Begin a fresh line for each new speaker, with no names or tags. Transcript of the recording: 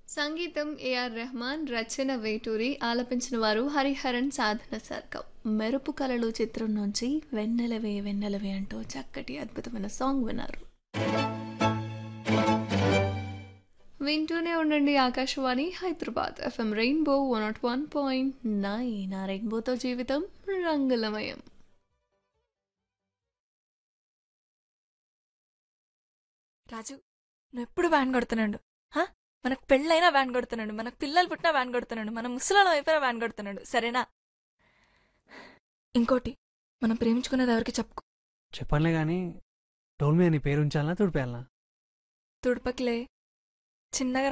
సంగీతం ఏఆర్ రెహమాన్ రచన వేటూరి ఆలపించిన వారు హరిహరన్ సాధన సర్గం మెరుపు కలలు చిత్రం నుంచి వెన్నెలవే వెన్నెలవే అంటూ చక్కటి అద్భుతమైన సాంగ్ విన్నారు వింటూనే ఉండండి Akashvani Hyderabad FM rainbow one nought one point nine ఆ రెయిన్బోతో జీవితం రంగులమయం
రాజు నువ్వు ఎప్పుడు వ్యాన్ కొడుతున్నాడు హా? మనకు పెళ్ళైనా వ్యాన్ కొడుతున్నాడు మనకు పిల్లలు పుట్టినా వ్యాన్ కొడుతున్నాడు మనం ముసలాలం అయిపోయినా వ్యాన్ కొడుతున్నాడు సరేనా ఇంకోటి మనం ప్రేమించుకున్నది ఎవరికి చెప్పుకో
చెప్పనులే కానీ డోల్మీ అని పేరు ఉంచాలనా తుడిపేయాలనా
తుడపకిలే చిన్నగా